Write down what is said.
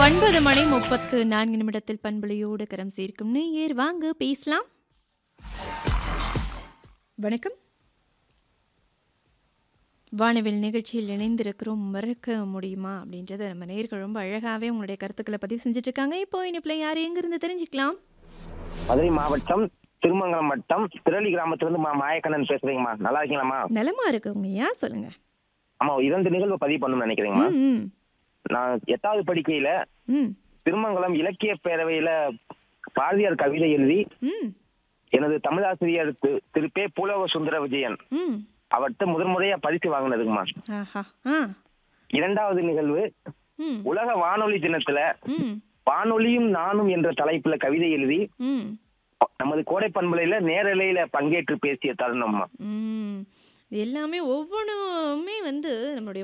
ஒன்பது மணி முப்பத்து நான்கு நிமிடத்தில் பண்புலியோடு கரம் சேர்க்கும் நேயர் வாங்க பேசலாம் வணக்கம் வானவில் நிகழ்ச்சியில் இணைந்திருக்கிறோம் மறக்க முடியுமா அப்படின்றத நம்ம நேர்கள் ரொம்ப அழகாகவே உங்களுடைய கருத்துக்களை பதிவு செஞ்சுட்டு இருக்காங்க இப்போ இனிப்பில் யார் எங்கிருந்து தெரிஞ்சுக்கலாம் மதுரை மாவட்டம் திருமங்கலம் வட்டம் திரளி கிராமத்திலிருந்து மா மாயக்கண்ணன் பேசுறீங்கம்மா நல்லா இருக்கீங்களாம்மா நலமா இருக்குங்க ஏன் சொல்லுங்க ஆமா இரண்டு நிகழ்வு பதிவு பண்ணணும்னு நினைக்கிறீங்கம்மா ம் ம் நான் எட்டாவது படிக்கையில ம் திருமங்கலம் இலக்கிய பேரவையில பாரதியார் கவிதை எழுதி ம் எனது தமிழாசிரியர் திரு- திரு பே பூலோக சுந்தர விஜயன் ம் அவர்கிட்ட முதன் முறையா பரிசு வாங்கினதுக்குமா ஆஹா ஆ இரண்டாவது நிகழ்வு ம் உலக வானொலி தினத்துல ம் வானொலியும் நானும் என்ற தலைப்புல கவிதை எழுதி ம் நமது கோடை பண்பலையில நேரலையில பங்கேற்று பேசிய தருணம்மா ம் எல்லாமே ஒவ்வொன்றுமே வந்து நம்மளுடைய